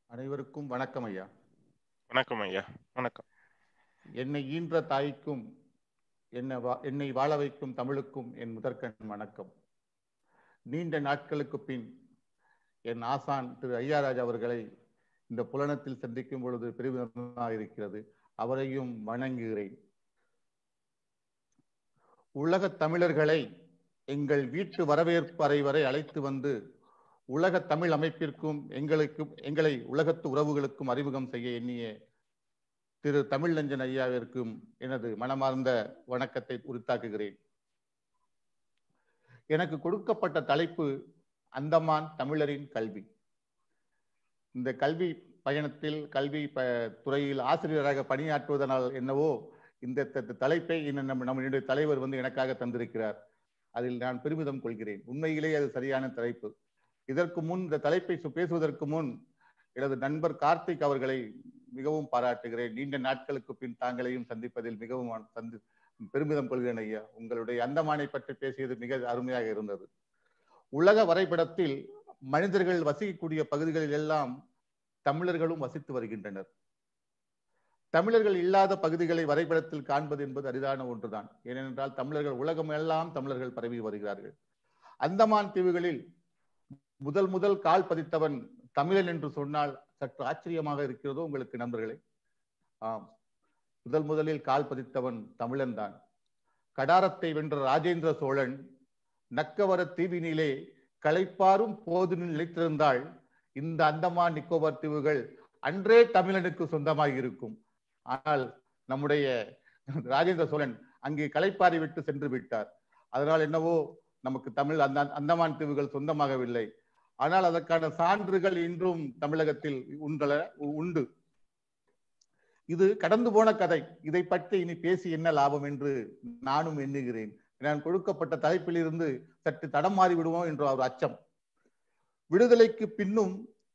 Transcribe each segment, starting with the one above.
அனைவருக்கும் வணக்கம் ஐயா வணக்கம் ஐயா வணக்கம் என்னை ஈன்ற தாய்க்கும் என்னை வா- என்னை வாழ வைக்கும் தமிழுக்கும் என் முதற்கண் வணக்கம் நீண்ட நாட்களுக்கு பின் என் ஆசான் திரு ஐயாராஜ் அவர்களை இந்த புலனத்தில் சந்திக்கும் பொழுது பெருமிதமாக இருக்கிறது அவரையும் வணங்குகிறேன் உலகத் தமிழர்களை எங்கள் வீட்டு வரவேற்பு அறை வரை அழைத்து வந்து உலக தமிழ் அமைப்பிற்கும் எங்களுக்கும் எங்களை உலகத்து உறவுகளுக்கும் அறிமுகம் செய்ய எண்ணிய திரு தமிழ்நஞ்சன் ஐயாவிற்கும் எனது மனமார்ந்த வணக்கத்தை உரித்தாக்குகிறேன் எனக்கு கொடுக்கப்பட்ட தலைப்பு அந்தமான் தமிழரின் கல்வி இந்த கல்வி பயணத்தில் கல்வி ப துறையில் ஆசிரியராக பணியாற்றுவதனால் என்னவோ இந்த த- த- தலைப்பை இன்னும் நம்ம நம்முடைய தலைவர் வந்து எனக்காக தந்திருக்கிறார் அதில் நான் பெருமிதம் கொள்கிறேன் உண்மையிலேயே அது சரியான தலைப்பு இதற்கு முன் இந்த தலைப்பை சு- பேசுவதற்கு முன் எனது நண்பர் கார்த்திக் அவர்களை மிகவும் பாராட்டுகிறேன் நீண்ட நாட்களுக்கு பின் தாங்களையும் சந்திப்பதில் மிகவும் நான் சந்தி பெருமிதம் கொள்கிறேன் ஐயா உங்களுடைய அந்தமானை பற்றி பேசியது மிக அருமையாக இருந்தது உலக வரைபடத்தில் மனிதர்கள் வசிக்கக்கூடிய பகுதிகளில் எல்லாம் தமிழர்களும் வசித்து வருகின்றனர் தமிழர்கள் இல்லாத பகுதிகளை வரைபடத்தில் காண்பது என்பது அரிதான ஒன்றுதான் ஏனென்றால் தமிழர்கள் உலகம் எல்லாம் தமிழர்கள் பரவி வருகிறார்கள் அந்தமான் தீவுகளில் முதல் முதல் கால் பதித்தவன் தமிழன் என்று சொன்னால் சற்று ஆச்சரியமாக இருக்கிறதோ உங்களுக்கு நண்பர்களே ஆம் முதல் முதலில் கால் பதித்தவன் தமிழன் தான் கடாரத்தை வென்ற ராஜேந்திர சோழன் நக்கவர தீவினிலே களைப்பாரும் போது நிலைத்திருந்தால் இந்த அந்தமான் நிக்கோபார் தீவுகள் அன்றே தமிழனுக்கு சொந்தமாக இருக்கும் ஆனால் நம்முடைய ராஜேந்திர சோழன் அங்கே களைப்பாரி விட்டு சென்று விட்டார் அதனால் என்னவோ நமக்கு தமிழ் அந்த அந்தமான் தீவுகள் சொந்தமாகவில்லை ஆனால் அதற்கான சான்றுகள் இன்றும் தமிழகத்தில் உண்டல உண்டு இது கடந்து போன கதை இதை பற்றி இனி பேசி என்ன லாபம் என்று நானும் எண்ணுகிறேன் நான் கொடுக்கப்பட்ட தலைப்பில் இருந்து சற்று தடம் மாறி விடுவோம் என்ற ஒரு அச்சம் விடுதலைக்கு பின்னும்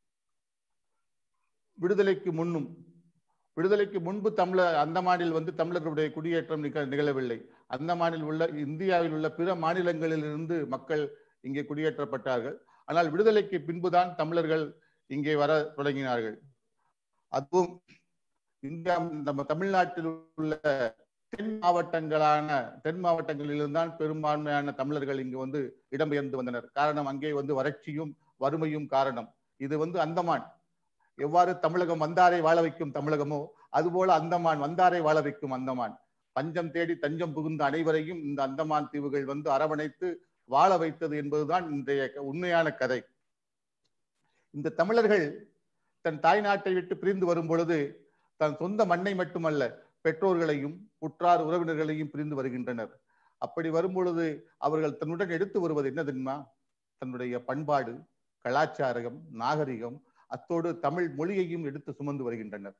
விடுதலைக்கு முன்னும் விடுதலைக்கு முன்பு தமிழ அந்தமானில் வந்து தமிழர்களுடைய குடியேற்றம் நிக- நிகழவில்லை அந்தமானில் உள்ள இந்தியாவில் உள்ள பிற மாநிலங்களிலிருந்து மக்கள் இங்கே குடியேற்றப்பட்டார்கள் ஆனால் விடுதலைக்கு பின்புதான் தமிழர்கள் இங்கே வர தொடங்கினார்கள் அதுவும் இந்தியா நம்ம தமிழ்நாட்டில் உள்ள தென் மாவட்டங்களான தென் மாவட்டங்களில்தான் பெரும்பான்மையான தமிழர்கள் இங்கு வந்து இடம்பெயர்ந்து வந்தனர் காரணம் அங்கே வந்து வறட்சியும் வறுமையும் காரணம் இது வந்து அந்தமான் எவ்வாறு தமிழகம் வந்தாரை வாழ வைக்கும் தமிழகமோ அதுபோல அந்தமான் வந்தாரை வாழ வைக்கும் அந்தமான் பஞ்சம் தேடி தஞ்சம் புகுந்த அனைவரையும் இந்த அந்தமான் தீவுகள் வந்து அரவணைத்து வாழ வைத்தது என்பதுதான் இன்றைய க- உண்மையான கதை இந்த தமிழர்கள் தன் தாய் நாட்டை விட்டு பிரிந்து வரும் பொழுது தன் சொந்த மண்ணை மட்டுமல்ல பெற்றோர்களையும் உற்றார் உறவினர்களையும் பிரிந்து வருகின்றனர் அப்படி வரும் பொழுது அவர்கள் தன்னுடன் எடுத்து வருவது என்ன தெரியுமா தன்னுடைய பண்பாடு கலாச்சாரம் நாகரிகம் அத்தோடு தமிழ் மொழியையும் எடுத்து சுமந்து வருகின்றனர்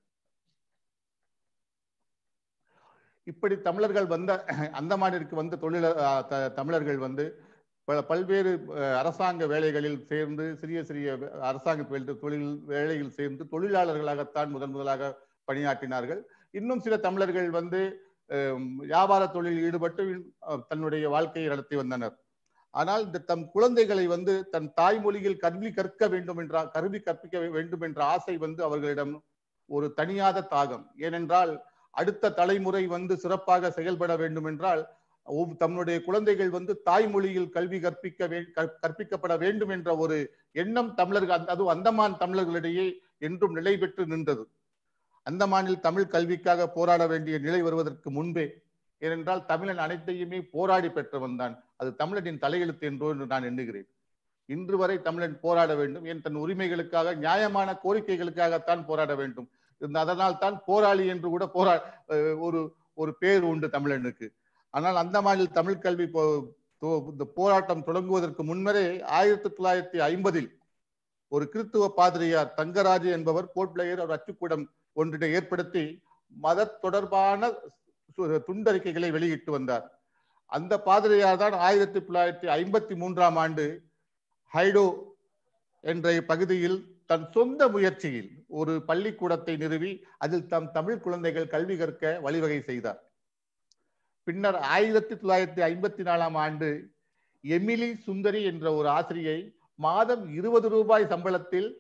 இப்படி தமிழர்கள் வந்த அந்தமானிற்கு வந்த தொழில அஹ், த- தமிழர்கள் வந்து பல பல்வேறு அஹ், அரசாங்க வேலைகளில் சேர்ந்து சிறிய சிறிய வே- அரசாங்க வேலை- தொழில் வேலையில் சேர்ந்து தொழிலாளர்களாகத்தான் முதன் முதலாக பணியாற்றினார்கள் இன்னும் சில தமிழர்கள் வந்து அஹ், வியாபார தொழிலில் ஈடுபட்டு அஹ், தன்னுடைய வாழ்க்கையை நடத்தி வந்தனர் ஆனால் இந்த தம் குழந்தைகளை வந்து தன் தாய்மொழியில் கல்வி கற்க வேண்டும் என்ற கல்வி கற்பிக்க வேண்டும் என்ற ஆசை வந்து அவர்களிடம் ஒரு தனியாத தாகம் ஏனென்றால் அடுத்த தலைமுறை வந்து சிறப்பாக செயல்பட வேண்டும் என்றால் ஒவ்- தன்னுடைய குழந்தைகள் வந்து தாய்மொழியில் கல்வி கற்பிக்க வே- கற்- கற்பிக்கப்பட வேண்டும் என்ற ஒரு எண்ணம் தமிழர்கள் அந்த- அதுவும் அந்தமான் தமிழர்களிடையே என்றும் நிலை பெற்று நின்றது அந்தமானில் தமிழ் கல்விக்காக போராட வேண்டிய நிலை வருவதற்கு முன்பே ஏனென்றால் தமிழன் அனைத்தையுமே போராடி பெற்றவன் தான் அது தமிழனின் தலையெழுத்து என்றோ என்று நான் எண்ணுகிறேன் இன்று வரை தமிழன் போராட வேண்டும் என் தன் உரிமைகளுக்காக நியாயமான கோரிக்கைகளுக்காகத்தான் போராட வேண்டும் இந்த அதனால் தான் போராளி என்று கூட போரா அஹ் ஒரு ஒரு பேர் உண்டு தமிழனுக்கு ஆனால் அந்தமானில் தமிழ் கல்வி போ- தோ- இந்த போராட்டம் தொடங்குவதற்கு முன்னரே ஆயிரத்தி தொள்ளாயிரத்தி ஐம்பதில் ஒரு கிறித்துவ பாதிரியார் தங்கராஜு என்பவர் போர்ட் பிளேயர் ஒரு அச்சுக்கூடம் ஒன்றினை ஏற்படுத்தி மத தொடர்பான சு- துண்டறிக்கைகளை வெளியிட்டு வந்தார் அந்த பாதிரியார் தான் ஆயிரத்தி தொள்ளாயிரத்தி ஐம்பத்தி மூன்றாம் ஆண்டு ஹைடோ என்ற பகுதியில் தன் சொந்த முயற்சியில் ஒரு பள்ளிக்கூடத்தை நிறுவி அதில் தம் தமிழ் குழந்தைகள் கல்வி கற்க வழிவகை செய்தார் பின்னர் ஆயிரத்தி தொள்ளாயிரத்தி ஐம்பத்தி நாலாம் ஆண்டு எமிலி சுந்தரி என்ற ஒரு ஆசிரியை மாதம் இருபது ரூபாய் சம்பளத்தில்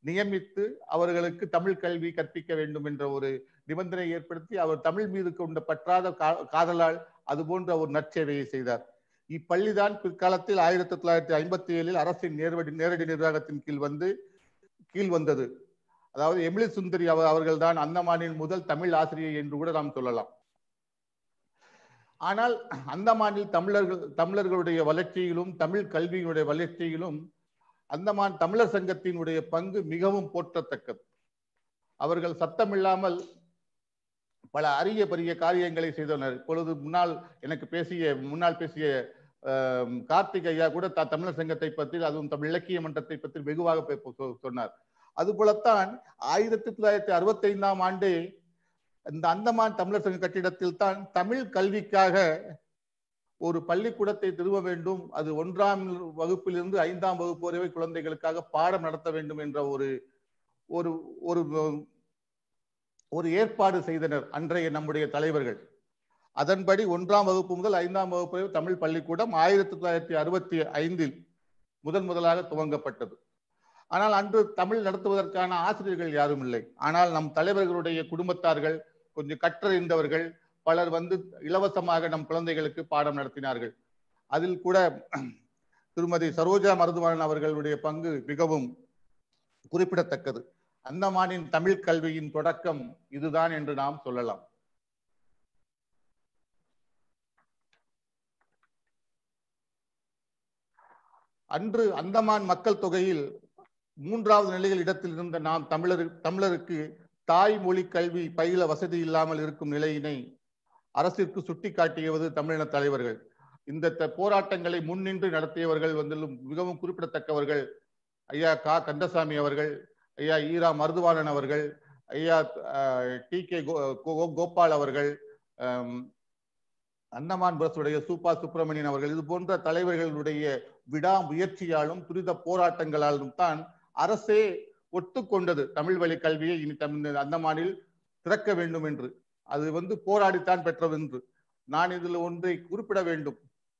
நியமித்து அவர்களுக்கு தமிழ் கல்வி கற்பிக்க வேண்டும் என்ற ஒரு நிபந்தனை ஏற்படுத்தி அவர் தமிழ் மீது கொண்ட பற்றாத காதலால் அது போன்ற ஒரு நற்சேவையை செய்தார் இப்பள்ளிதான் பிற்காலத்தில் ஆயிரத்தி தொள்ளாயிரத்தி ஐம்பத்தி ஏழில் அரசின் நேரடி நேரடி நிர்வாகத்தின் கீழ் வந்து கீழ் வந்தது அதாவது எமிலி சுந்தரி அவர்கள் தான் அந்தமானின் முதல் தமிழ் ஆசிரியை என்று கூட நாம் சொல்லலாம் ஆனால் அந்தமானில் தமிழர்கள் தமிழர்களுடைய வளர்ச்சியிலும் தமிழ் கல்வியினுடைய வளர்ச்சியிலும் அந்தமான் தமிழர் சங்கத்தினுடைய பங்கு மிகவும் போற்றத்தக்கது அவர்கள் சத்தமில்லாமல் பல அரிய பெரிய காரியங்களை செய்தனர் இப்பொழுது முன்னால் எனக்கு பேசிய முன்னால் பேசிய கார்த்திக் ஐயா கூட த தமிழர் சங்கத்தை பற்றி அதுவும் தமிழ் இலக்கிய மன்றத்தை பற்றி வெகுவாக சொன்னார் அது போலத்தான் ஆயிரத்தி தொள்ளாயிரத்தி அறுபத்தி ஐந்தாம் ஆண்டு இந்த அந்தமான் தமிழர் சங்க கட்டிடத்தில் தான் தமிழ் கல்விக்காக ஒரு பள்ளிக்கூடத்தை திரும்ப வேண்டும் அது ஒன்றாம் வகுப்பிலிருந்து ஐந்தாம் வகுப்பு வரை குழந்தைகளுக்காக பாடம் நடத்த வேண்டும் என்ற ஒரு ஒரு ஒரு ஒரு ஏற்பாடு செய்தனர் அன்றைய நம்முடைய தலைவர்கள் அதன்படி ஒன்றாம் வகுப்பு முதல் ஐந்தாம் வகுப்பு வரை தமிழ் பள்ளிக்கூடம் ஆயிரத்தி தொள்ளாயிரத்தி அறுபத்தி ஐந்தில் முதன் முதலாக துவங்கப்பட்டது ஆனால் அன்று தமிழ் நடத்துவதற்கான ஆசிரியர்கள் யாரும் இல்லை ஆனால் நம் தலைவர்களுடைய குடும்பத்தார்கள் கொஞ்சம் கற்றறிந்தவர்கள் பலர் வந்து இலவசமாக நம் குழந்தைகளுக்கு பாடம் நடத்தினார்கள் அதில் கூட திருமதி சரோஜா மருதுவாணன் அவர்களுடைய பங்கு மிகவும் குறிப்பிடத்தக்கது அந்தமானின் தமிழ் கல்வியின் தொடக்கம் இதுதான் என்று நாம் சொல்லலாம் அன்று அந்தமான் மக்கள் தொகையில் மூன்றாவது நிலையில் இடத்தில் இருந்த நாம் தமிழர் தமிழருக்கு தாய்மொழி கல்வி பயில வசதி இல்லாமல் இருக்கும் நிலையினை அரசிற்கு சுட்டி காட்டியவது தமிழின தலைவர்கள் இந்த போராட்டங்களை முன்னின்று நடத்தியவர்கள் வந்து மிகவும் குறிப்பிடத்தக்கவர்கள் ஐயா கா கந்தசாமி அவர்கள் ஐயா ஈரா மருதுவாணன் அவர்கள் ஐயா டி கே கோபால் அவர்கள் அந்தமான் பிரசுடைய சூப்பா சுப்பிரமணியன் அவர்கள் இது போன்ற தலைவர்களுடைய விடாமுயற்சியாலும் துரித போராட்டங்களாலும் தான் அரசே ஒத்துக்கொண்டது தமிழ் வழி கல்வியை இனி தமிழ் அந்தமானில் திறக்க வேண்டும் என்று அது வந்து போராடித்தான் பெற்றது என்று நான் இதில் ஒன்றை குறிப்பிட வேண்டும்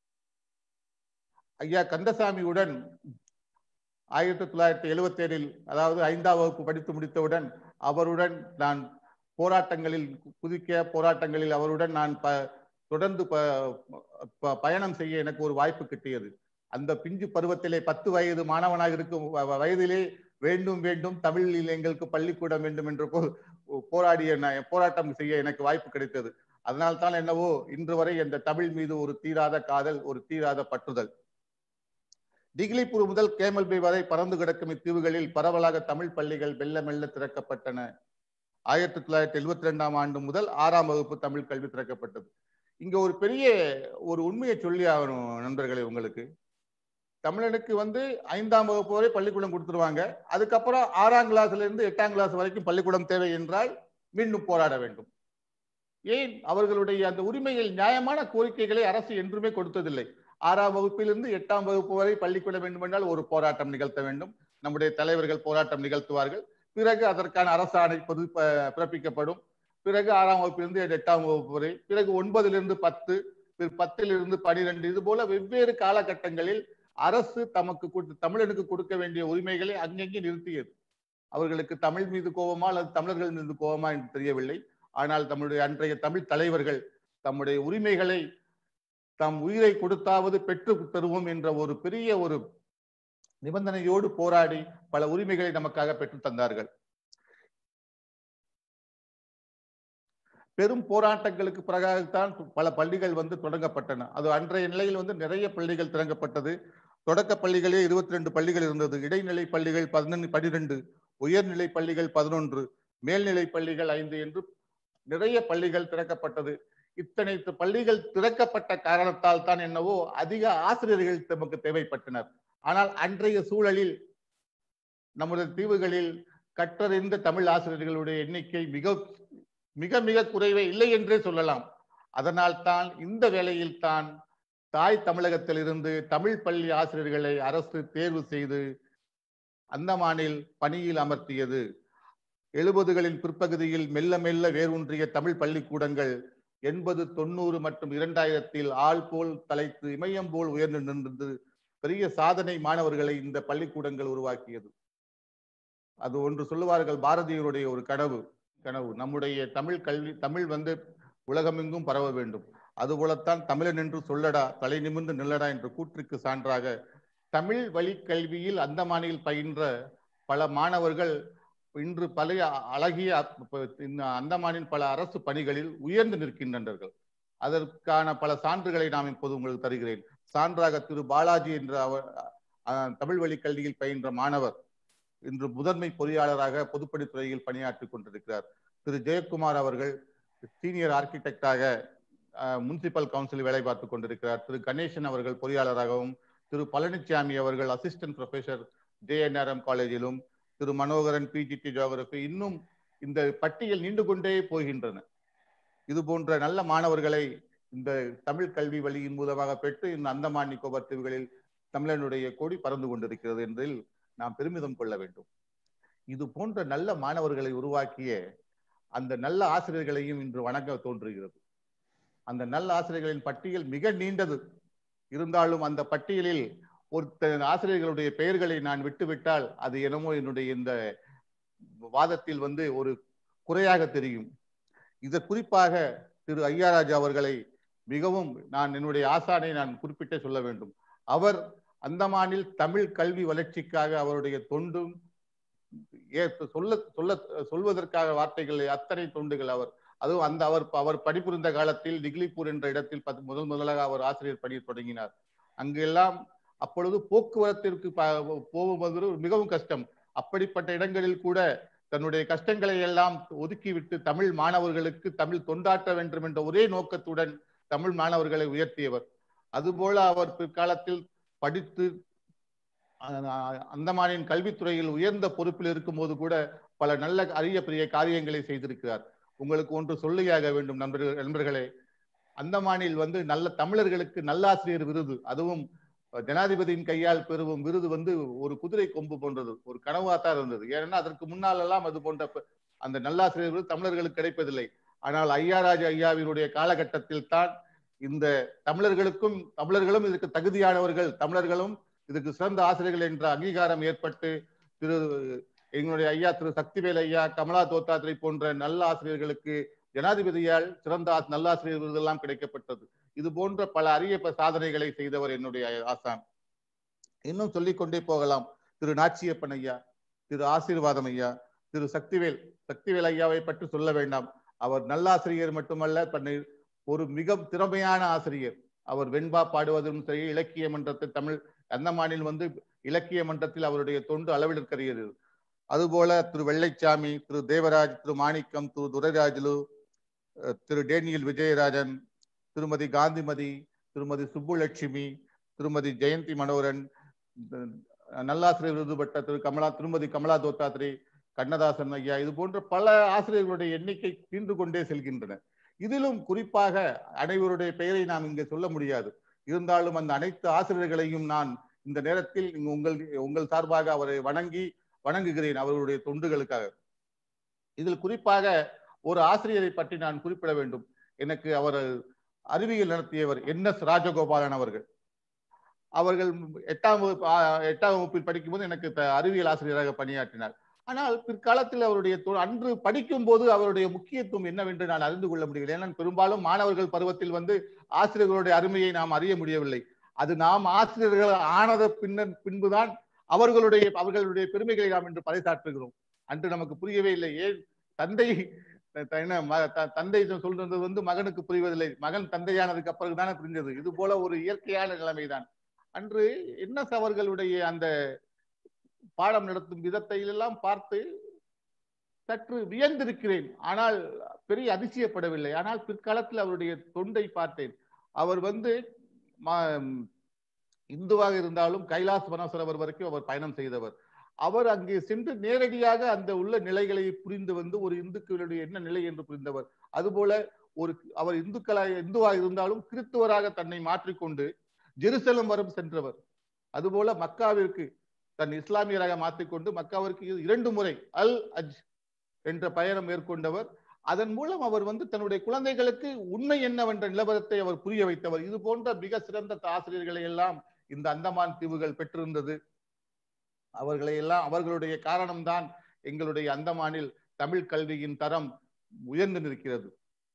ஐயா கந்தசாமியுடன் ஆயிரத்தி தொள்ளாயிரத்தி எழுபத்தி ஏழில் அதாவது ஐந்தாம் வகுப்பு படித்து முடித்தவுடன் அவருடன் நான் போராட்டங்களில் குதிக்க போராட்டங்களில் அவருடன் நான் ப தொடர்ந்து ப பயணம் செய்ய எனக்கு ஒரு வாய்ப்பு கிட்டியது அந்த பிஞ்சு பருவத்திலே பத்து வயது மாணவனாக இருக்கும் வயதிலே வேண்டும் வேண்டும் தமிழில் எங்களுக்கு பள்ளிக்கூடம் வேண்டும் என்று போராடிய போராட்டம் செய்ய எனக்கு வாய்ப்பு கிடைத்தது அதனால்தான் என்னவோ இன்று வரை அந்த தமிழ் மீது ஒரு தீராத காதல் ஒரு தீராத பற்றுதல் டிகிலிப்பூர் முதல் கேமல்பே வரை பறந்து கிடக்கும் இத்தீவுகளில் பரவலாக தமிழ் பள்ளிகள் மெல்ல மெல்ல திறக்கப்பட்டன ஆயிரத்தி தொள்ளாயிரத்தி எழுபத்தி ரெண்டாம் ஆண்டு முதல் ஆறாம் வகுப்பு தமிழ் கல்வி திறக்கப்பட்டது இங்க ஒரு பெரிய ஒரு உண்மையை சொல்லி ஆகணும் நண்பர்களே உங்களுக்கு தமிழனுக்கு வந்து ஐந்தாம் வகுப்பு வரை பள்ளிக்கூடம் கொடுத்துருவாங்க அதுக்கப்புறம் ஆறாம் கிளாஸ்ல இருந்து எட்டாம் கிளாஸ் வரைக்கும் பள்ளிக்கூடம் தேவை என்றால் மீண்டும் போராட வேண்டும் ஏன் அவர்களுடைய அந்த உரிமையில் நியாயமான கோரிக்கைகளை அரசு என்றுமே கொடுத்ததில்லை ஆறாம் வகுப்பிலிருந்து எட்டாம் வகுப்பு வரை பள்ளிக்கூடம் வேண்டும் என்றால் ஒரு போராட்டம் நிகழ்த்த வேண்டும் நம்முடைய தலைவர்கள் போராட்டம் நிகழ்த்துவார்கள் பிறகு அதற்கான அரசாணை பொது பிறப்பிக்கப்படும் பிறகு ஆறாம் வகுப்பிலிருந்து எட்டாம் வகுப்பு வரை பிறகு ஒன்பதிலிருந்து பத்து பத்திலிருந்து பனிரெண்டு இது போல வெவ்வேறு காலகட்டங்களில் அரசு தமக்கு தமிழனுக்கு கொடுக்க வேண்டிய உரிமைகளை அங்கங்கே நிறுத்தியது அவர்களுக்கு தமிழ் மீது கோபமா அல்லது தமிழர்கள் மீது கோபமா என்று தெரியவில்லை ஆனால் தம்முடைய அன்றைய தமிழ் தலைவர்கள் தம்முடைய உரிமைகளை தம் உயிரை கொடுத்தாவது பெற்று தருவோம் என்ற ஒரு பெரிய ஒரு நிபந்தனையோடு போராடி பல உரிமைகளை நமக்காக பெற்று தந்தார்கள் பெரும் போராட்டங்களுக்கு பிறகாகத்தான் பல பள்ளிகள் வந்து தொடங்கப்பட்டன அது அன்றைய நிலையில் வந்து நிறைய பள்ளிகள் திறங்கப்பட்டது தொடக்க பள்ளிகளே இருபத்தி ரெண்டு பள்ளிகள் இருந்தது இடைநிலை பள்ளிகள் பதினொன்று பனிரெண்டு உயர்நிலை பள்ளிகள் பதினொன்று மேல்நிலை பள்ளிகள் ஐந்து என்று நிறைய பள்ளிகள் திறக்கப்பட்டது இத்தனை பள்ளிகள் திறக்கப்பட்ட காரணத்தால் தான் என்னவோ அதிக ஆசிரியர்கள் நமக்கு தேவைப்பட்டனர் ஆனால் அன்றைய சூழலில் நமது தீவுகளில் கற்றறிந்த தமிழ் ஆசிரியர்களுடைய எண்ணிக்கை மிக மிக மிக குறைவே இல்லை என்றே சொல்லலாம் அதனால் தான் இந்த வேளையில் தான் தாய் தமிழகத்தில் இருந்து தமிழ் பள்ளி ஆசிரியர்களை அரசு தேர்வு செய்து அந்தமானில் பணியில் அமர்த்தியது எழுபதுகளின் பிற்பகுதியில் மெல்ல மெல்ல வேரூன்றிய தமிழ் பள்ளிக்கூடங்கள் எண்பது தொண்ணூறு மற்றும் இரண்டாயிரத்தில் ஆள் போல் தலைத்து இமயம் போல் உயர்ந்து நின்றது பெரிய சாதனை மாணவர்களை இந்த பள்ளிக்கூடங்கள் உருவாக்கியது அது ஒன்று சொல்லுவார்கள் பாரதியருடைய ஒரு கனவு கனவு நம்முடைய தமிழ் கல்வி தமிழ் வந்து உலகமெங்கும் பரவ வேண்டும் அதுபோலத்தான் தமிழன் என்று சொல்லடா தலை நிமிர்ந்து நில்லடா என்ற கூற்றுக்கு சான்றாக தமிழ் வழி கல்வியில் அந்தமானில் பயின்ற பல மாணவர்கள் இன்று பழைய அழகிய அந்தமானின் பல அரசு பணிகளில் உயர்ந்து நிற்கின்றனர் அதற்கான பல சான்றுகளை நாம் இப்போது உங்களுக்கு தருகிறேன் சான்றாக திரு பாலாஜி என்ற அவர் தமிழ் வழி கல்வியில் பயின்ற மாணவர் இன்று முதன்மை பொறியாளராக பொதுப்பணித்துறையில் பணியாற்றிக் கொண்டிருக்கிறார் திரு ஜெயக்குமார் அவர்கள் சீனியர் ஆர்கிடெக்டாக முனிசிபல் கவுன்சில் வேலை பார்த்துக் கொண்டிருக்கிறார் திரு கணேசன் அவர்கள் பொறியாளராகவும் திரு பழனிசாமி அவர்கள் அசிஸ்டன்ட் ப்ரொஃபசர் ஜேஎன்ஆர்எம் காலேஜிலும் திரு மனோகரன் பிஜிடி ஜியோகிரபி இன்னும் இந்த பட்டியல் நீண்டு கொண்டே போகின்றன இது போன்ற நல்ல மாணவர்களை இந்த தமிழ் கல்வி வழியின் மூலமாக பெற்று இந்த அந்தமான் நிக்கோபர் தீவுகளில் தமிழனுடைய கொடி பறந்து கொண்டிருக்கிறது என்றில் நாம் பெருமிதம் கொள்ள வேண்டும் இது போன்ற நல்ல மாணவர்களை உருவாக்கிய அந்த நல்ல ஆசிரியர்களையும் இன்று வணங்க தோன்றுகிறது அந்த நல்ல ஆசிரியர்களின் பட்டியல் மிக நீண்டது இருந்தாலும் அந்த பட்டியலில் ஒரு ஆசிரியர்களுடைய பெயர்களை நான் விட்டுவிட்டால் அது என்னமோ என்னுடைய இந்த வாதத்தில் வந்து ஒரு குறையாக தெரியும் இது குறிப்பாக திரு ஐயாராஜா அவர்களை மிகவும் நான் என்னுடைய ஆசானை நான் குறிப்பிட்டே சொல்ல வேண்டும் அவர் அந்தமானில் தமிழ் கல்வி வளர்ச்சிக்காக அவருடைய தொண்டும் சொல்ல சொல்ல சொல்வதற்காக வார்த்தைகள் அத்தனை தொண்டுகள் அவர் அதுவும் அந்த அவர் அவர் பணிபுரிந்த காலத்தில் டிக்லிபூர் என்ற இடத்தில் முதல் முதலாக அவர் ஆசிரியர் பணி தொடங்கினார் அங்கெல்லாம் அப்பொழுது போக்குவரத்திற்கு போவது மிகவும் கஷ்டம் அப்படிப்பட்ட இடங்களில் கூட தன்னுடைய கஷ்டங்களை எல்லாம் ஒதுக்கிவிட்டு தமிழ் மாணவர்களுக்கு தமிழ் தொண்டாற்ற வேண்டும் என்ற ஒரே நோக்கத்துடன் தமிழ் மாணவர்களை உயர்த்தியவர் அதுபோல அவர் பிற்காலத்தில் படித்து அந்தமானின் கல்வித்துறையில் உயர்ந்த பொறுப்பில் இருக்கும் போது கூட பல நல்ல அரிய பெரிய காரியங்களை செய்திருக்கிறார் உங்களுக்கு ஒன்று சொல்லியாக வேண்டும் நண்பர்கள் நண்பர்களே அந்தமானில் வந்து நல்ல தமிழர்களுக்கு நல்லாசிரியர் விருது அதுவும் ஜனாதிபதியின் கையால் பெறும் விருது வந்து ஒரு குதிரை கொம்பு போன்றது ஒரு கனவாத்தான் இருந்தது ஏன்னா அதற்கு முன்னால் எல்லாம் அது போன்ற அந்த நல்லாசிரியர் விருது தமிழர்களுக்கு கிடைப்பதில்லை ஆனால் ஐயாராஜ ஐயாவினுடைய காலகட்டத்தில் தான் இந்த தமிழர்களுக்கும் தமிழர்களும் இதுக்கு தகுதியானவர்கள் தமிழர்களும் இதுக்கு சிறந்த ஆசிரியர்கள் என்ற அங்கீகாரம் ஏற்பட்டு திரு எங்களுடைய ஐயா திரு சக்திவேல் ஐயா கமலா தோத்தாத்திரை போன்ற நல்ல ஆசிரியர்களுக்கு ஜனாதிபதியால் சிறந்த நல்லாசிரியர் விருதெல்லாம் கிடைக்கப்பட்டது இது போன்ற பல அரிய சாதனைகளை செய்தவர் என்னுடைய ஆசான் இன்னும் சொல்லிக்கொண்டே போகலாம் திரு நாச்சியப்பன் ஐயா திரு ஆசீர்வாதம் ஐயா திரு சக்திவேல் சக்திவேல் ஐயாவை பற்றி சொல்ல வேண்டாம் அவர் நல்லாசிரியர் மட்டுமல்ல தன்னை ஒரு மிக திறமையான ஆசிரியர் அவர் வெண்பா பாடுவதும் சரி இலக்கிய மன்றத்தை தமிழ் அந்தமானில் வந்து இலக்கிய மன்றத்தில் அவருடைய தொண்டு அளவிடற்கரியது அதுபோல திரு வெள்ளைச்சாமி திரு தேவராஜ் திரு மாணிக்கம் திரு துரைராஜுலு திரு டேனியல் விஜயராஜன் திருமதி காந்திமதி திருமதி சுப்புலட்சுமி திருமதி ஜெயந்தி மனோகரன் நல்லாசிரியர் விருது பெற்ற திரு கமலா திருமதி கமலா தோத்தாத்ரி கண்ணதாசன் ஐயா இது போன்ற பல ஆசிரியர்களுடைய எண்ணிக்கை தீர்ந்து கொண்டே செல்கின்றன இதிலும் குறிப்பாக அனைவருடைய பெயரை நாம் இங்கே சொல்ல முடியாது இருந்தாலும் அந்த அனைத்து ஆசிரியர்களையும் நான் இந்த நேரத்தில் உங்கள் உங்கள் சார்பாக அவரை வணங்கி வணங்குகிறேன் அவர்களுடைய தொண்டுகளுக்காக இதில் குறிப்பாக ஒரு ஆசிரியரை பற்றி நான் குறிப்பிட வேண்டும் எனக்கு அவர் அறிவியல் நடத்தியவர் என் எஸ் ராஜகோபாலன் அவர்கள் அவர்கள் எட்டாம் வகுப்பு எட்டாம் வகுப்பில் படிக்கும்போது எனக்கு அறிவியல் ஆசிரியராக பணியாற்றினார் ஆனால் பிற்காலத்தில் அவருடைய அன்று படிக்கும் போது அவருடைய முக்கியத்துவம் என்னவென்று நான் அறிந்து கொள்ள முடியவில்லை ஏன்னா பெரும்பாலும் மாணவர்கள் பருவத்தில் வந்து ஆசிரியர்களுடைய அருமையை நாம் அறிய முடியவில்லை அது நாம் ஆசிரியர்கள் ஆனத பின்னர் பின்புதான் அவர்களுடைய அவர்களுடைய பெருமைகளை நாம் இன்று பறைசாற்றுகிறோம் அன்று நமக்கு புரியவே இல்லை ஏன் தந்தை தந்தை சொல்றது வந்து மகனுக்கு புரிவதில்லை மகன் தந்தையானதுக்கு அப்புறம் தானே புரிஞ்சது இது போல ஒரு இயற்கையான நிலைமைதான் அன்று என்ன அவர்களுடைய அந்த பாடம் நடத்தும் விதத்தை எல்லாம் பார்த்து சற்று வியந்திருக்கிறேன் ஆனால் பெரிய அதிசயப்படவில்லை ஆனால் பிற்காலத்தில் அவருடைய தொண்டை பார்த்தேன் அவர் வந்து இந்துவாக இருந்தாலும் கைலாஸ் வனசரவர் வரைக்கும் அவர் பயணம் செய்தவர் அவர் அங்கே சென்று நேரடியாக அந்த உள்ள நிலைகளை புரிந்து வந்து ஒரு இந்துக்களுடைய என்ன நிலை என்று புரிந்தவர் அதுபோல ஒரு அவர் இந்துக்களாக இந்துவாக இருந்தாலும் கிறிஸ்துவராக தன்னை மாற்றிக்கொண்டு ஜெருசலம் வரும் சென்றவர் அதுபோல மக்காவிற்கு தன் இஸ்லாமியராக மாற்றிக்கொண்டு மக்காவிற்கு இரண்டு முறை அல் அஜ் என்ற பயணம் மேற்கொண்டவர் அதன் மூலம் அவர் வந்து தன்னுடைய குழந்தைகளுக்கு உண்மை என்னவென்ற நிலவரத்தை அவர் புரிய வைத்தவர் இது போன்ற மிக சிறந்த ஆசிரியர்களை எல்லாம் இந்த அந்தமான் தீவுகள் பெற்றிருந்தது அவர்களை எல்லாம் அவர்களுடைய காரணம்தான் எங்களுடைய அந்தமானில் தமிழ் கல்வியின் தரம் உயர்ந்து நிற்கிறது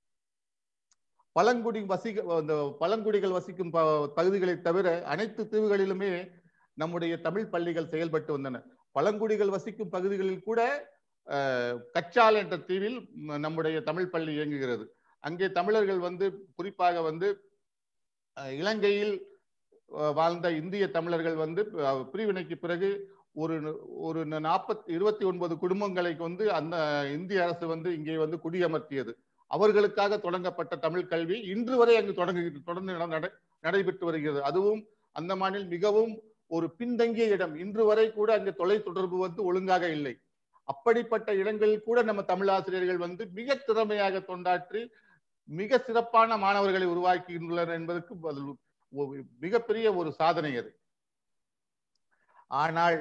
பழங்குடி வசிக்க அந்த பழங்குடிகள் வசிக்கும் ப- பகுதிகளை தவிர அனைத்து தீவுகளிலுமே நம்முடைய தமிழ் பள்ளிகள் செயல்பட்டு வந்தன பழங்குடிகள் வசிக்கும் பகுதிகளில் கூட அஹ், கச்சால் என்ற தீவில் ம- நம்முடைய தமிழ் பள்ளி இயங்குகிறது அங்கே தமிழர்கள் வந்து குறிப்பாக வந்து அஹ், இலங்கையில் அஹ், வாழ்ந்த இந்திய தமிழர்கள் வந்து அஹ், பிரிவினைக்கு பிறகு ஒரு ஒரு நாற்பத்தி இருபத்தி ஒன்பது குடும்பங்களை வந்து அந்த இந்திய அரசு வந்து இங்கே வந்து குடியமர்த்தியது அவர்களுக்காக தொடங்கப்பட்ட தமிழ் கல்வி இன்று வரை அங்கு தொடங்கு தொடர்ந்து நட- நட- நடைபெற்று வருகிறது அதுவும் அந்தமானில் மிகவும் ஒரு பின்தங்கிய இடம் இன்று வரை கூட அங்கு தொலை தொடர்பு வந்து ஒழுங்காக இல்லை அப்படிப்பட்ட இடங்களில் கூட நம்ம தமிழ் ஆசிரியர்கள் வந்து மிக திறமையாக தொண்டாற்றி மிக சிறப்பான மாணவர்களை உருவாக்கியுள்ளனர் என்பதற்கு அது ஒரு மிகப்பெரிய ஒரு சாதனை அது ஆனால்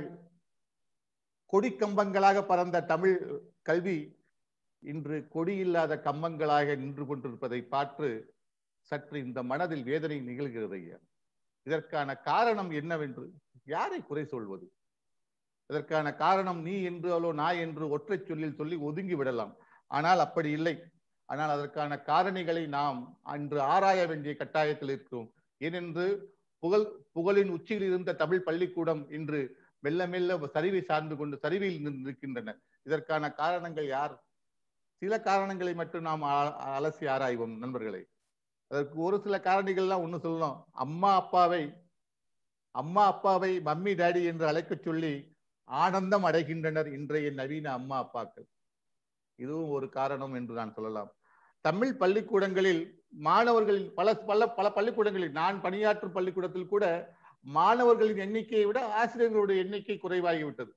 கொடி கம்பங்களாக பறந்த தமிழ் கல்வி இன்று கொடி இல்லாத கம்பங்களாக நின்று கொண்டிருப்பதை பார்த்து சற்று இந்த மனதில் வேதனை நிகழ்கிறது ஐயா இதற்கான காரணம் என்னவென்று யாரை குறை சொல்வது இதற்கான காரணம் நீ என்று அல்லோ நான் என்று ஒற்றை சொல்லில் சொல்லி ஒதுங்கி விடலாம் ஆனால் அப்படி இல்லை ஆனால் அதற்கான காரணிகளை நாம் அன்று ஆராய வேண்டிய கட்டாயத்தில் இருக்கிறோம் ஏனென்று புகழ் புகழின் உச்சியில் இருந்த தமிழ் பள்ளிக்கூடம் இன்று மெல்ல மெல்ல சரிவை சார்ந்து கொண்டு சரிவில் நின்று நிற்கின்றன இதற்கான காரணங்கள் யார் சில காரணங்களை மட்டும் நாம் அ- அலசி ஆராய்வோம் நண்பர்களே அதற்கு ஒரு சில காரணிகள்லாம் ஒண்ணு சொல்லணும் அம்மா அப்பாவை அம்மா அப்பாவை மம்மி டாடி என்று அழைக்கச் சொல்லி ஆனந்தம் அடைகின்றனர் இன்றைய நவீன அம்மா அப்பாக்கள் இதுவும் ஒரு காரணம் என்று நான் சொல்லலாம் தமிழ் பள்ளிக்கூடங்களில் மாணவர்களின் பல பல பல பள்ளிக்கூடங்களில் நான் பணியாற்றும் பள்ளிக்கூடத்தில் கூட மாணவர்களின் எண்ணிக்கையை விட ஆசிரியர்களுடைய எண்ணிக்கை குறைவாகிவிட்டது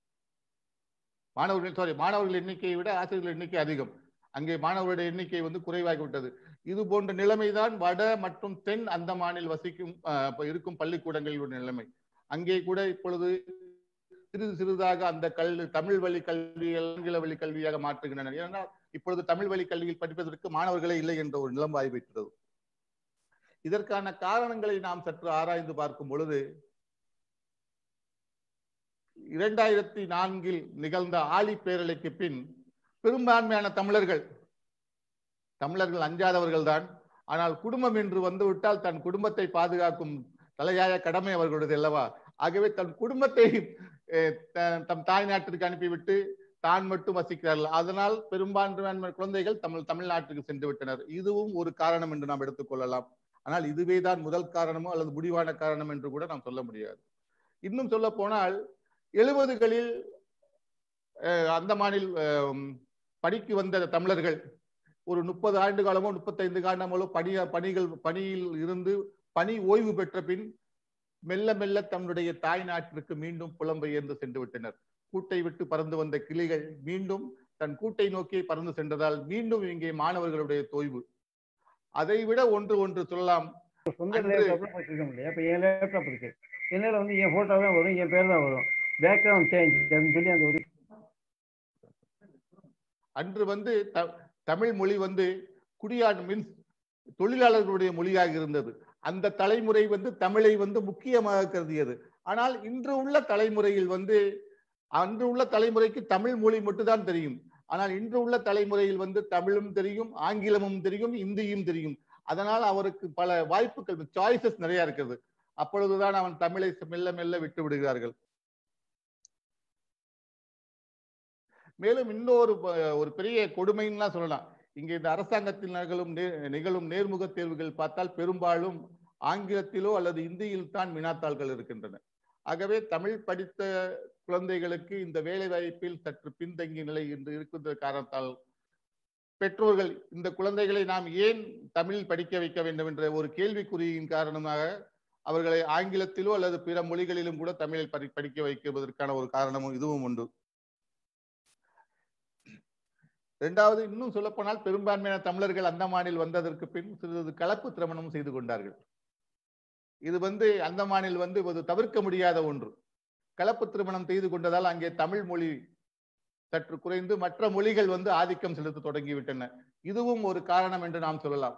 மாணவர்கள் சாரி மாணவர்கள் எண்ணிக்கையை விட ஆசிரியர்கள் எண்ணிக்கை அதிகம் அங்கே மாணவர்களுடைய எண்ணிக்கை வந்து குறைவாகிவிட்டது இது போன்ற நிலைமைதான் வட மற்றும் தென் அந்தமானில் வசிக்கும் அஹ், இப்ப இருக்கும் பள்ளிக்கூடங்களில் உள்ள நிலைமை அங்கே கூட இப்பொழுது சிறிது சிறிதாக அந்த கல்வி தமிழ் வழி கல்வியை ஆங்கில வழி கல்வியாக மாற்றுகின்றனர் ஏனென்றால் இப்பொழுது தமிழ் வழி கல்வியில் படிப்பதற்கு மாணவர்களே இல்லை என்ற ஒரு நிலம் ஆகிவிட்டது இதற்கான காரணங்களை நாம் சற்று ஆராய்ந்து பார்க்கும் பொழுது இரண்டாயிரத்தி நான்கில் நிகழ்ந்த ஆழி பேரலைக்கு பின் பெரும்பான்மையான தமிழர்கள் தமிழர்கள் அஞ்சாதவர்கள் தான் ஆனால் குடும்பம் என்று வந்துவிட்டால் தன் குடும்பத்தை பாதுகாக்கும் தலையாய கடமை அவர்களுடையது அல்லவா ஆகவே தன் குடும்பத்தை அஹ், த- தம் தாய் நாட்டிற்கு அனுப்பிவிட்டு தான் மட்டும் வசிக்கிறார்கள் அதனால் பெரும்பான்மையான குழந்தைகள் தமிழ் தமிழ்நாட்டுக்கு சென்று விட்டனர் இதுவும் ஒரு காரணம் என்று நாம் எடுத்துக்கொள்ளலாம் ஆனால் இதுவே தான் முதல் காரணமோ அல்லது முடிவான காரணம் என்று கூட நாம் சொல்ல முடியாது இன்னும் சொல்ல போனால் எழுபதுகளில் அந்தமானில் அஹ், படிக்கு வந்த தமிழர்கள் ஒரு முப்பது ஆண்டு காலமோ முப்பத்தைந்து காலமோ பணி பணிகள் பணியில் இருந்து பணி ஓய்வு பெற்ற பின் மெல்ல மெல்ல தன்னுடைய தாய் நாட்டிற்கு மீண்டும் புலம்பெயர்ந்து சென்று விட்டனர் கூட்டை விட்டு பறந்து வந்த கிளிகள் மீண்டும் தன் கூட்டை நோக்கி பறந்து சென்றதால் மீண்டும் இங்கே மாணவர்களுடைய தொய்வு அதை விட ஒன்று ஒன்று சொல்லலாம் சொந்த அன்று- லேப்டாப்ல வச்சிருக்க முடியாது இப்போ என் லேப்டாப் இருக்கு என்னில் வந்து என் ஃபோட்டோ தான் வரும் என் பேர் தான் வரும் பேக்ரவுண்ட் சேஞ்ச் அப்படின்னு சொல்லி அந்த ஒரு அன்று வந்து த- தமிழ் மொழி வந்து குடியான் மீன்ஸ் தொழிலாளர்களுடைய மொழியாக இருந்தது அந்த தலைமுறை வந்து தமிழை வந்து முக்கியமாக கருதியது ஆனால் இன்று உள்ள தலைமுறையில் வந்து அன்று உள்ள தலைமுறைக்கு தமிழ் மொழி மட்டும்தான் தெரியும் ஆனால் இன்று உள்ள தலைமுறையில் வந்து தமிழும் தெரியும் ஆங்கிலமும் தெரியும் இந்தியும் தெரியும் அதனால் அவருக்கு பல வாய்ப்புகள் சாய்ஸஸ் நிறைய இருக்கிறது அப்பொழுதுதான் அவன் தமிழை மெல்ல மெல்ல விட்டு விடுகிறார்கள் மேலும் இன்னொரு ப- ஒரு பெரிய கொடுமைன்னுலாம் சொல்லலாம் இங்கே இந்த அரசாங்கத்தில் நிகழும் நே- நிகழும் நேர்முக தேர்வுகள் பார்த்தால் பெரும்பாலும் ஆங்கிலத்திலோ அல்லது இந்தியில் தான் வினாத்தாள்கள் இருக்கின்றன ஆகவே தமிழ் படித்த குழந்தைகளுக்கு இந்த வேலை வாய்ப்பில் சற்று பின்தங்கிய நிலை என்று இருக்கின்ற காரணத்தால் பெற்றோர்கள் இந்த குழந்தைகளை நாம் ஏன் தமிழ் படிக்க வைக்க வேண்டும் என்ற ஒரு கேள்விக்குறியின் காரணமாக அவர்களை ஆங்கிலத்திலோ அல்லது பிற மொழிகளிலும் கூட தமிழை படி படிக்க வைக்குவதற்கான ஒரு காரணமும் இதுவும் உண்டு இரண்டாவது இன்னும் சொல்லப்போனால் பெரும்பான்மையான தமிழர்கள் அந்தமானில் வந்ததற்கு பின் சிறிது கலப்பு திருமணம் செய்து கொண்டார்கள் இது வந்து அந்தமானில் வந்து ஒரு தவிர்க்க முடியாத ஒன்று கலப்பு திருமணம் செய்து கொண்டதால் அங்கே தமிழ் மொழி சற்று குறைந்து மற்ற மொழிகள் வந்து ஆதிக்கம் செலுத்த தொடங்கிவிட்டன இதுவும் ஒரு காரணம் என்று நாம் சொல்லலாம்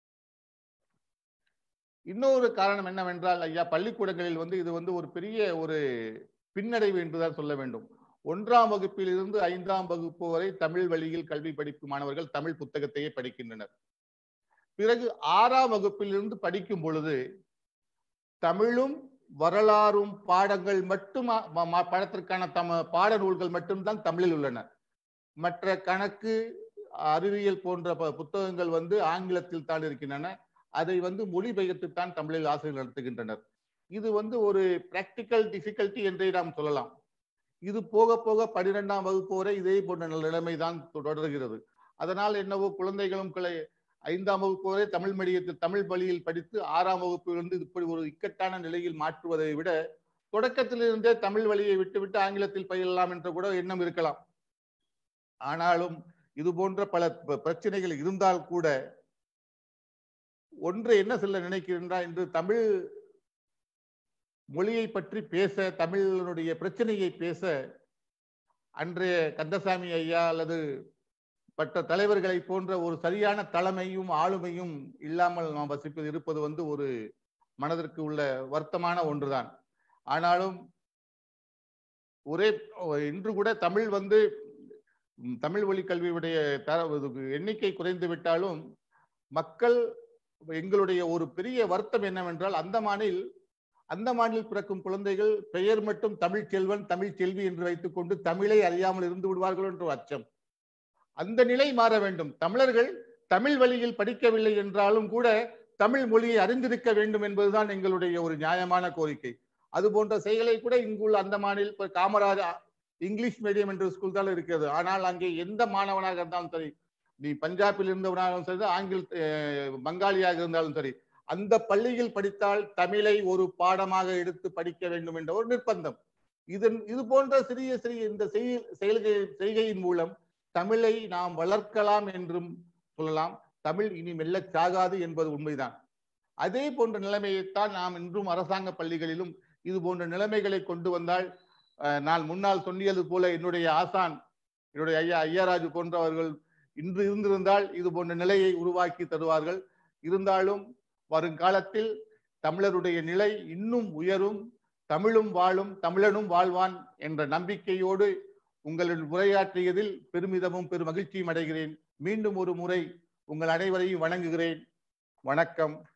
இன்னொரு காரணம் என்னவென்றால் ஐயா பள்ளிக்கூடங்களில் வந்து இது வந்து ஒரு பெரிய ஒரு பின்னடைவு என்றுதான் சொல்ல வேண்டும் ஒன்றாம் வகுப்பில் இருந்து ஐந்தாம் வகுப்பு வரை தமிழ் வழியில் கல்வி படிக்கும் மாணவர்கள் தமிழ் புத்தகத்தையே படிக்கின்றனர் பிறகு ஆறாம் வகுப்பில் இருந்து படிக்கும் பொழுது தமிழும் வரலாறும் பாடங்கள் மட்டும் படத்திற்கான தம பாட நூல்கள் மட்டும்தான் தமிழில் உள்ளன மற்ற கணக்கு அறிவியல் போன்ற ப- புத்தகங்கள் வந்து ஆங்கிலத்தில் தான் இருக்கின்றன அதை வந்து மொழிபெயர்த்துத்தான் தமிழில் ஆசிரியர் நடத்துகின்றனர் இது வந்து ஒரு பிராக்டிக்கல் டிஃபிகல்ட்டி என்றே நாம் சொல்லலாம் இது போக போக பன்னிரெண்டாம் வகுப்பு வரை இதே போன்ற நிலைமை தான் தொடர்கிறது அதனால் என்னவோ குழந்தைகளும் கிளை ஐந்தாம் வகுப்பு வரை தமிழ் மீடியத்தில் தமிழ் வழியில் படித்து ஆறாம் வகுப்பிலிருந்து இப்படி ஒரு இக்கட்டான நிலையில் மாற்றுவதை விட தொடக்கத்திலிருந்தே தமிழ் வழியை விட்டுவிட்டு ஆங்கிலத்தில் பயிலலாம் என்ற கூட எண்ணம் இருக்கலாம் ஆனாலும் இது போன்ற பல ப- பிரச்சனைகள் இருந்தால் கூட ஒன்று என்ன சொல்ல நினைக்கின்றா என்று தமிழ் மொழியை பற்றி பேச தமிழனுடைய பிரச்சனையை பேச அன்றைய கந்தசாமி ஐயா அல்லது மற்ற தலைவர்களை போன்ற ஒரு சரியான தலைமையும் ஆளுமையும் இல்லாமல் நாம் வசிப்பது இருப்பது வந்து ஒரு மனதிற்கு உள்ள வருத்தமான ஒன்றுதான் ஆனாலும் ஒரே இன்று கூட தமிழ் வந்து ம், தமிழ் வழி கல்வியுடைய தர இது எண்ணிக்கை குறைந்து விட்டாலும் மக்கள் எங்களுடைய ஒரு பெரிய வருத்தம் என்னவென்றால் அந்தமானில் அந்தமானில் பிறக்கும் குழந்தைகள் பெயர் மட்டும் தமிழ் செல்வன் தமிழ் செல்வி என்று வைத்துக்கொண்டு தமிழை அறியாமல் இருந்து விடுவார்கள் என்ற ஒரு அச்சம் அந்த நிலை மாற வேண்டும் தமிழர்கள் தமிழ் வழியில் படிக்கவில்லை என்றாலும் கூட தமிழ் மொழியை அறிந்திருக்க வேண்டும் என்பதுதான் எங்களுடைய ஒரு நியாயமான கோரிக்கை அது போன்ற செயலை கூட இங்குள்ள அந்தமானில் இப்ப காமராஜ் இங்கிலீஷ் மீடியம் என்ற ஸ்கூல் தான் இருக்கிறது ஆனால் அங்கே எந்த மாணவனாக இருந்தாலும் சரி நீ பஞ்சாபில் இருந்தவனாலும் சரி ஆங்கில அஹ், பங்காளியாக இருந்தாலும் சரி அந்த பள்ளியில் படித்தால் தமிழை ஒரு பாடமாக எடுத்து படிக்க வேண்டும் என்ற ஒரு நிர்பந்தம் இதன் இது போன்ற சிறிய சிறிய இந்த செய்- செயல்கை செய்கையின் மூலம் தமிழை நாம் வளர்க்கலாம் என்றும் சொல்லலாம் தமிழ் இனி மெல்லச் சாகாது என்பது உண்மைதான் அதே போன்ற நிலைமையைத்தான் நாம் இன்றும் அரசாங்க பள்ளிகளிலும் இது போன்ற நிலைமைகளை கொண்டு வந்தால் அஹ், நான் முன்னால் சொன்னியது போல என்னுடைய ஆசான் என்னுடைய ஐயா ஐயராஜு போன்றவர்கள் இன்று இருந்திருந்தால் இது போன்ற நிலையை உருவாக்கி தருவார்கள் இருந்தாலும் வருங்காலத்தில் தமிழருடைய நிலை இன்னும் உயரும் தமிழும் வாழும் தமிழனும் வாழ்வான் என்ற நம்பிக்கையோடு உங்களுடன் உரையாற்றியதில் பெருமிதமும் பெரும் மகிழ்ச்சியும் அடைகிறேன் மீண்டும் ஒரு முறை உங்கள் அனைவரையும் வணங்குகிறேன் வணக்கம்